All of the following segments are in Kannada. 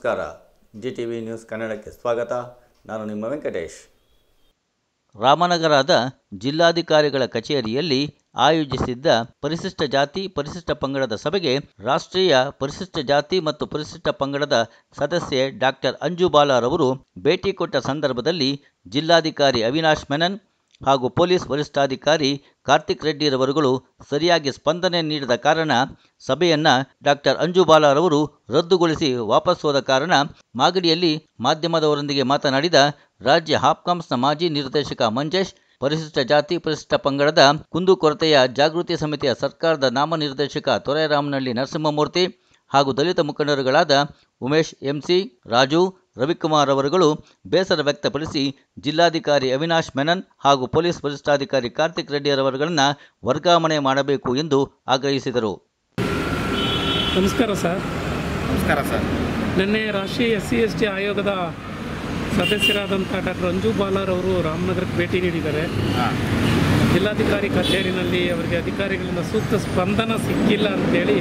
ನಮಸ್ಕಾರ ಜಿ ಟಿ ವಿ ನ್ಯೂಸ್ ಕನ್ನಡಕ್ಕೆ ಸ್ವಾಗತ ನಾನು ನಿಮ್ಮ ವೆಂಕಟೇಶ್ ರಾಮನಗರದ ಜಿಲ್ಲಾಧಿಕಾರಿಗಳ ಕಚೇರಿಯಲ್ಲಿ ಆಯೋಜಿಸಿದ್ದ ಪರಿಶಿಷ್ಟ ಜಾತಿ ಪರಿಶಿಷ್ಟ ಪಂಗಡದ ಸಭೆಗೆ ರಾಷ್ಟ್ರೀಯ ಪರಿಶಿಷ್ಟ ಜಾತಿ ಮತ್ತು ಪರಿಶಿಷ್ಟ ಪಂಗಡದ ಸದಸ್ಯೆ ಡಾಕ್ಟರ್ ಅಂಜು ಬಾಲಾರವರು ಭೇಟಿ ಕೊಟ್ಟ ಸಂದರ್ಭದಲ್ಲಿ ಜಿಲ್ಲಾಧಿಕಾರಿ ಅವಿನಾಶ್ ಮೆನನ್ ಹಾಗೂ ಪೊಲೀಸ್ ವರಿಷ್ಠಾಧಿಕಾರಿ ಕಾರ್ತಿಕ್ ರೆಡ್ಡಿರವರುಗಳು ಸರಿಯಾಗಿ ಸ್ಪಂದನೆ ನೀಡದ ಕಾರಣ ಸಭೆಯನ್ನು ಡಾಕ್ಟರ್ ಅಂಜು ಬಾಲಾರವರು ರದ್ದುಗೊಳಿಸಿ ವಾಪಸ್ ಹೋದ ಕಾರಣ ಮಾಗಡಿಯಲ್ಲಿ ಮಾಧ್ಯಮದವರೊಂದಿಗೆ ಮಾತನಾಡಿದ ರಾಜ್ಯ ಹಾಪ್ಕಾಮ್ಸ್ನ ಮಾಜಿ ನಿರ್ದೇಶಕ ಮಂಜೇಶ್ ಪರಿಶಿಷ್ಟ ಜಾತಿ ಪರಿಶಿಷ್ಟ ಪಂಗಡದ ಕುಂದುಕೊರತೆಯ ಜಾಗೃತಿ ಸಮಿತಿಯ ಸರ್ಕಾರದ ನಾಮನಿರ್ದೇಶಕ ತೊರೆರಾಮನಹಳ್ಳಿ ನರಸಿಂಹಮೂರ್ತಿ ಹಾಗೂ ದಲಿತ ಮುಖಂಡರುಗಳಾದ ಉಮೇಶ್ ಎಂಸಿ ರಾಜು ರವಿಕುಮಾರ್ ಅವರುಗಳು ಬೇಸರ ವ್ಯಕ್ತಪಡಿಸಿ ಜಿಲ್ಲಾಧಿಕಾರಿ ಅವಿನಾಶ್ ಮೆನನ್ ಹಾಗೂ ಪೊಲೀಸ್ ವರಿಷ್ಠಾಧಿಕಾರಿ ಕಾರ್ತಿಕ್ ರೆಡ್ಡಿರವರುಗಳನ್ನು ವರ್ಗಾವಣೆ ಮಾಡಬೇಕು ಎಂದು ಆಗ್ರಹಿಸಿದರು ನಮಸ್ಕಾರ ಸರ್ ನಮಸ್ಕಾರ ಸರ್ ನಿನ್ನೆ ರಾಷ್ಟ್ರೀಯ ಎಸ್ ಸಿ ಎಸ್ ಟಿ ಆಯೋಗದ ಸದಸ್ಯರಾದಂಥ ಡಾಕ್ಟರ್ ಅಂಜು ಬಾಲಾರವರು ರಾಮನಗರಕ್ಕೆ ಭೇಟಿ ನೀಡಿದ್ದಾರೆ ಹಾಂ ಜಿಲ್ಲಾಧಿಕಾರಿ ಕಚೇರಿನಲ್ಲಿ ಅವರಿಗೆ ಅಧಿಕಾರಿಗಳಿಂದ ಸೂಕ್ತ ಸ್ಪಂದನ ಸಿಕ್ಕಿಲ್ಲ ಅಂತೇಳಿ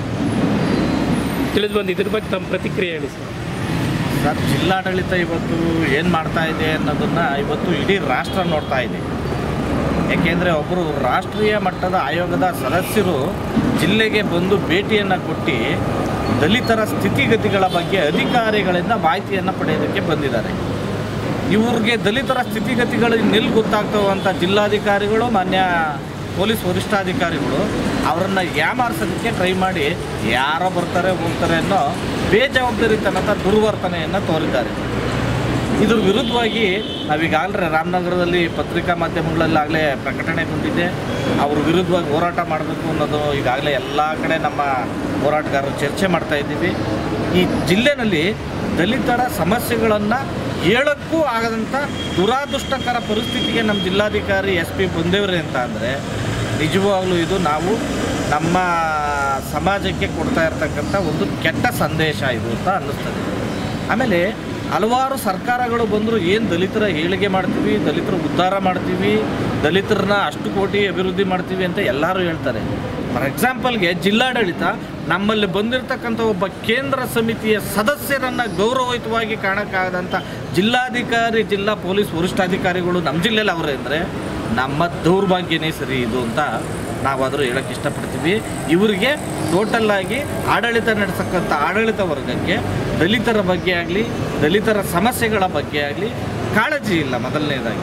ತಿಳಿದು ಬಂದು ಇದ್ರ ಬಗ್ಗೆ ತಮ್ಮ ಪ್ರತಿಕ್ರಿಯೆ ಹೇಳಿ ಸರ್ ಸರ್ ಜಿಲ್ಲಾಡಳಿತ ಇವತ್ತು ಏನು ಮಾಡ್ತಾ ಇದೆ ಅನ್ನೋದನ್ನು ಇವತ್ತು ಇಡೀ ರಾಷ್ಟ್ರ ನೋಡ್ತಾ ಇದೆ ಯಾಕೆಂದರೆ ಒಬ್ಬರು ರಾಷ್ಟ್ರೀಯ ಮಟ್ಟದ ಆಯೋಗದ ಸದಸ್ಯರು ಜಿಲ್ಲೆಗೆ ಬಂದು ಭೇಟಿಯನ್ನು ಕೊಟ್ಟು ದಲಿತರ ಸ್ಥಿತಿಗತಿಗಳ ಬಗ್ಗೆ ಅಧಿಕಾರಿಗಳಿಂದ ಮಾಹಿತಿಯನ್ನು ಪಡೆಯೋದಕ್ಕೆ ಬಂದಿದ್ದಾರೆ ಇವ್ರಿಗೆ ದಲಿತರ ಸ್ಥಿತಿಗತಿಗಳು ಇನ್ನೆಲ್ಲಿ ಗೊತ್ತಾಗ್ತವೆ ಅಂತ ಜಿಲ್ಲಾಧಿಕಾರಿಗಳು ಮಾನ್ಯ ಪೊಲೀಸ್ ವರಿಷ್ಠಾಧಿಕಾರಿಗಳು ಅವರನ್ನು ಯಾಮಾರಿಸೋದಕ್ಕೆ ಟ್ರೈ ಮಾಡಿ ಯಾರೋ ಬರ್ತಾರೆ ಹೋಗ್ತಾರೆ ಅನ್ನೋ ಬೇಜವಾಬ್ದಾರಿತನದ ದುರ್ವರ್ತನೆಯನ್ನು ತೋರಿದ್ದಾರೆ ಇದ್ರ ವಿರುದ್ಧವಾಗಿ ನಾವೀಗಾಗಲೇ ರಾಮನಗರದಲ್ಲಿ ಪತ್ರಿಕಾ ಮಾಧ್ಯಮಗಳಲ್ಲಾಗಲೇ ಪ್ರಕಟಣೆಗೊಂಡಿದೆ ಅವ್ರ ವಿರುದ್ಧವಾಗಿ ಹೋರಾಟ ಮಾಡಬೇಕು ಅನ್ನೋದು ಈಗಾಗಲೇ ಎಲ್ಲ ಕಡೆ ನಮ್ಮ ಹೋರಾಟಗಾರರು ಚರ್ಚೆ ಮಾಡ್ತಾ ಇದ್ದೀವಿ ಈ ಜಿಲ್ಲೆನಲ್ಲಿ ದಲಿತರ ಸಮಸ್ಯೆಗಳನ್ನು ಹೇಳೋಕ್ಕೂ ಆಗದಂಥ ದುರಾದೃಷ್ಟಕರ ಪರಿಸ್ಥಿತಿಗೆ ನಮ್ಮ ಜಿಲ್ಲಾಧಿಕಾರಿ ಎಸ್ ಪಿ ಬಂದೇವ್ರೆ ಅಂತ ಅಂದರೆ ನಿಜವಾಗ್ಲೂ ಇದು ನಾವು ನಮ್ಮ ಸಮಾಜಕ್ಕೆ ಕೊಡ್ತಾ ಇರ್ತಕ್ಕಂಥ ಒಂದು ಕೆಟ್ಟ ಸಂದೇಶ ಇದು ಅಂತ ಅನ್ನಿಸ್ತದೆ ಆಮೇಲೆ ಹಲವಾರು ಸರ್ಕಾರಗಳು ಬಂದರೂ ಏನು ದಲಿತರ ಏಳಿಗೆ ಮಾಡ್ತೀವಿ ದಲಿತರ ಉದ್ಧಾರ ಮಾಡ್ತೀವಿ ದಲಿತರನ್ನ ಅಷ್ಟು ಕೋಟಿ ಅಭಿವೃದ್ಧಿ ಮಾಡ್ತೀವಿ ಅಂತ ಎಲ್ಲರೂ ಹೇಳ್ತಾರೆ ಫಾರ್ ಎಕ್ಸಾಂಪಲ್ಗೆ ಜಿಲ್ಲಾಡಳಿತ ನಮ್ಮಲ್ಲಿ ಬಂದಿರತಕ್ಕಂಥ ಒಬ್ಬ ಕೇಂದ್ರ ಸಮಿತಿಯ ಸದಸ್ಯರನ್ನು ಗೌರವಯುತವಾಗಿ ಕಾಣಕ್ಕಾಗದಂಥ ಜಿಲ್ಲಾಧಿಕಾರಿ ಜಿಲ್ಲಾ ಪೊಲೀಸ್ ವರಿಷ್ಠಾಧಿಕಾರಿಗಳು ನಮ್ಮ ಜಿಲ್ಲೆಯಲ್ಲಿ ಅವರೇ ಅಂದರೆ ನಮ್ಮ ದೌರ್ಭಾಗ್ಯನೇ ಸರಿ ಇದು ಅಂತ ನಾವಾದರೂ ಹೇಳಕ್ಕೆ ಇಷ್ಟಪಡ್ತೀವಿ ಇವರಿಗೆ ಟೋಟಲ್ ಆಗಿ ಆಡಳಿತ ನಡೆಸಕ್ಕಂಥ ಆಡಳಿತ ವರ್ಗಕ್ಕೆ ದಲಿತರ ಬಗ್ಗೆ ಆಗಲಿ ದಲಿತರ ಸಮಸ್ಯೆಗಳ ಬಗ್ಗೆ ಆಗಲಿ ಕಾಳಜಿ ಇಲ್ಲ ಮೊದಲನೇದಾಗಿ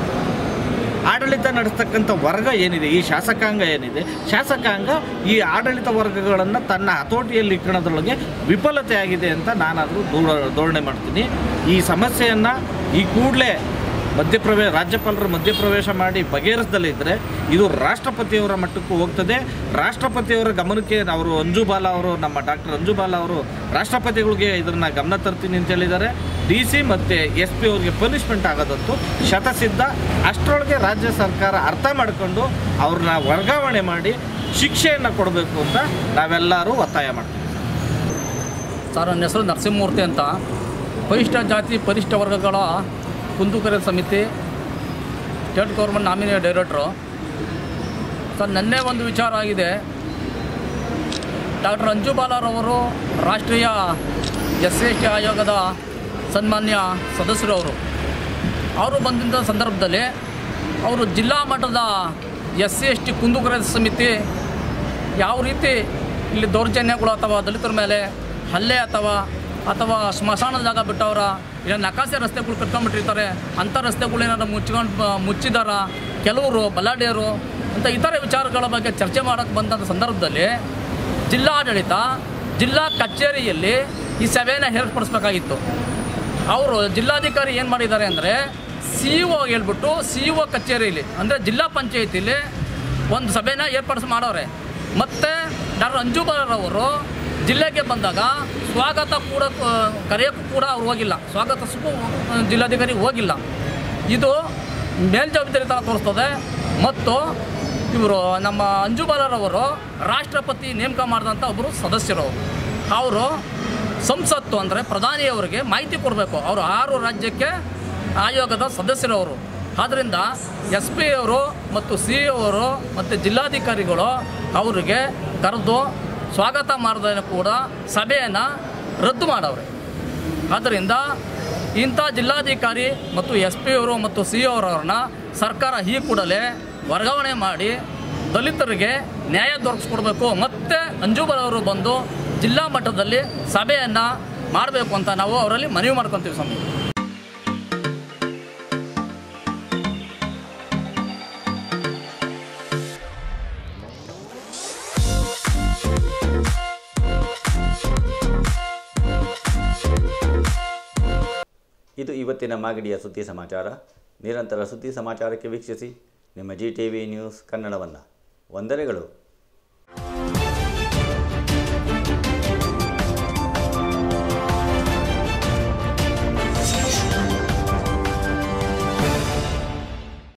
ಆಡಳಿತ ನಡೆಸ್ತಕ್ಕಂಥ ವರ್ಗ ಏನಿದೆ ಈ ಶಾಸಕಾಂಗ ಏನಿದೆ ಶಾಸಕಾಂಗ ಈ ಆಡಳಿತ ವರ್ಗಗಳನ್ನು ತನ್ನ ಹತೋಟಿಯಲ್ಲಿ ಇಕ್ಕಣದ್ರೊಳಗೆ ವಿಫಲತೆ ಆಗಿದೆ ಅಂತ ನಾನಾದರೂ ದೂರ ಧೋರಣೆ ಮಾಡ್ತೀನಿ ಈ ಸಮಸ್ಯೆಯನ್ನು ಈ ಕೂಡಲೇ ಮಧ್ಯಪ್ರವೇಶ ರಾಜ್ಯಪಾಲರು ಮಧ್ಯಪ್ರವೇಶ ಮಾಡಿ ಬಗೆಹರಿಸ್ದಲೇ ಇದ್ದರೆ ಇದು ರಾಷ್ಟ್ರಪತಿಯವರ ಮಟ್ಟಕ್ಕೂ ಹೋಗ್ತದೆ ರಾಷ್ಟ್ರಪತಿಯವರ ಗಮನಕ್ಕೆ ಅವರು ಅಂಜು ಬಾಲ ಅವರು ನಮ್ಮ ಡಾಕ್ಟರ್ ಅಂಜು ಬಾಲ ಅವರು ರಾಷ್ಟ್ರಪತಿಗಳಿಗೆ ಇದನ್ನು ಗಮನ ತರ್ತೀನಿ ಅಂತ ಹೇಳಿದ್ದಾರೆ ಡಿ ಸಿ ಮತ್ತು ಎಸ್ ಪಿ ಅವ್ರಿಗೆ ಪನಿಷ್ಮೆಂಟ್ ಆಗೋದಂತೂ ಶತಸಿದ್ಧ ಅಷ್ಟರೊಳಗೆ ರಾಜ್ಯ ಸರ್ಕಾರ ಅರ್ಥ ಮಾಡಿಕೊಂಡು ಅವ್ರನ್ನ ವರ್ಗಾವಣೆ ಮಾಡಿ ಶಿಕ್ಷೆಯನ್ನು ಕೊಡಬೇಕು ಅಂತ ನಾವೆಲ್ಲರೂ ಒತ್ತಾಯ ಮಾಡ್ತೀವಿ ಸರ್ ನನ್ನ ಹೆಸರು ನರಸಿಂಹಮೂರ್ತಿ ಅಂತ ಪರಿಷ್ಠ ಜಾತಿ ಪರಿಷ್ಠ ವರ್ಗಗಳ ಕುಂದುಕೊರೆ ಸಮಿತಿ state government nominee director sir ನನ್ನೇ ಒಂದು ವಿಚಾರ ಆಗಿದೆ ಡಾಕ್ಟರ್ ಅಂಜು ಬಾಲಾರವರು ರಾಷ್ಟ್ರೀಯ ಎಸ್ ಸಿ ಎಸ್ ಟಿ ಆಯೋಗದ ಸನ್ಮಾನ್ಯ ಸದಸ್ಯರು ಅವರು ಅವರು ಬಂದಿದ್ದ ಸಂದರ್ಭದಲ್ಲಿ ಅವರು ಜಿಲ್ಲಾ ಮಟ್ಟದ ಎಸ್ ಸಿ ಎಸ್ ಟಿ ಕುಂದುಕೊರೆ ಸಮಿತಿ ಯಾವ ರೀತಿ ಇಲ್ಲಿ ದೌರ್ಜನ್ಯಗಳು ಅಥವಾ ದಲಿತರ ಮೇಲೆ ಹಲ್ಲೆ ಅಥವಾ ಅಥವಾ ಸ್ಮಶಾನದ ಜಾಗ ಬಿಟ್ಟವರ ಇಲ್ಲ ನಕಾಸೆ ರಸ್ತೆಗಳು ಕಟ್ಕೊಂಡ್ಬಿಟ್ಟಿರ್ತಾರೆ ಅಂಥ ರಸ್ತೆಗಳು ಏನಾದ್ರು ಮುಚ್ಕೊಂಡು ಬ- ಮುಚ್ಚಿದಾರ ಕೆಲವರು ಬಲ್ಲಾಡಿಯರು ಅಂತ ಇತರೆ ವಿಚಾರಗಳ ಬಗ್ಗೆ ಚರ್ಚೆ ಮಾಡೋಕ್ಕೆ ಬಂದಂಥ ಸಂದರ್ಭದಲ್ಲಿ ಜಿಲ್ಲಾಡಳಿತ ಜಿಲ್ಲಾ ಕಚೇರಿಯಲ್ಲಿ ಈ ಸಭೆಯನ್ನು ಏರ್ಪಡಿಸ್ಬೇಕಾಗಿತ್ತು ಅವರು ಜಿಲ್ಲಾಧಿಕಾರಿ ಏನು ಮಾಡಿದ್ದಾರೆ ಅಂದರೆ ಸಿ ಒ ಹೇಳ್ಬಿಟ್ಟು ಸಿ ಒ ಕಚೇರಿಯಲ್ಲಿ ಅಂದರೆ ಜಿಲ್ಲಾ ಪಂಚಾಯತಿಲಿ ಒಂದು ಸಭೆನ ಏರ್ಪಡಿಸಿ ಮಾಡೋರೆ ಮತ್ತು ಡಾಕ್ಟರ್ ಅಂಜು ಅವರು ಜಿಲ್ಲೆಗೆ ಬಂದಾಗ ಸ್ವಾಗತ ಕೂಡ ಕರೆಯೋಕ್ಕೂ ಕೂಡ ಅವ್ರು ಹೋಗಿಲ್ಲ ಸ್ವಾಗತಿಸಕ್ಕೂ ಜಿಲ್ಲಾಧಿಕಾರಿ ಹೋಗಿಲ್ಲ ಇದು ಮೇಲ್ಜವಾಬ್ದಾರಿ ಥರ ತೋರಿಸ್ತದೆ ಮತ್ತು ಇವರು ನಮ್ಮ ಅಂಜು ಬಾಲರವರು ರಾಷ್ಟ್ರಪತಿ ನೇಮಕ ಮಾಡಿದಂಥ ಒಬ್ಬರು ಸದಸ್ಯರು ಅವರು ಸಂಸತ್ತು ಅಂದರೆ ಪ್ರಧಾನಿಯವರಿಗೆ ಮಾಹಿತಿ ಕೊಡಬೇಕು ಅವರು ಆರು ರಾಜ್ಯಕ್ಕೆ ಆಯೋಗದ ಸದಸ್ಯರವರು ಆದ್ದರಿಂದ ಎಸ್ ಪಿ ಅವರು ಮತ್ತು ಸಿ ಅವರು ಮತ್ತು ಜಿಲ್ಲಾಧಿಕಾರಿಗಳು ಅವರಿಗೆ ಕರೆದು ಸ್ವಾಗತ ಮಾಡಿದ ಕೂಡ ಸಭೆಯನ್ನು ರದ್ದು ಮಾಡವ್ರೆ ಆದ್ದರಿಂದ ಇಂಥ ಜಿಲ್ಲಾಧಿಕಾರಿ ಮತ್ತು ಎಸ್ ಪಿ ಅವರು ಮತ್ತು ಸಿ ಅವರವ್ರನ್ನ ಸರ್ಕಾರ ಈ ಕೂಡಲೇ ವರ್ಗಾವಣೆ ಮಾಡಿ ದಲಿತರಿಗೆ ನ್ಯಾಯ ದೊರಕಿಸ್ಕೊಡ್ಬೇಕು ಮತ್ತು ಅಂಜುಬಲ್ ಅವರು ಬಂದು ಜಿಲ್ಲಾ ಮಟ್ಟದಲ್ಲಿ ಸಭೆಯನ್ನು ಮಾಡಬೇಕು ಅಂತ ನಾವು ಅವರಲ್ಲಿ ಮನವಿ ಮಾಡ್ಕೊತೀವಿ ಸ್ವಾಮಿ ಇದು ಇವತ್ತಿನ ಮಾಗಡಿಯ ಸುದ್ದಿ ಸಮಾಚಾರ ನಿರಂತರ ಸುದ್ದಿ ಸಮಾಚಾರಕ್ಕೆ ವೀಕ್ಷಿಸಿ ನಿಮ್ಮ ಜಿ ಟಿ ವಿ ನ್ಯೂಸ್ ಕನ್ನಡವನ್ನು ವಂದನೆಗಳು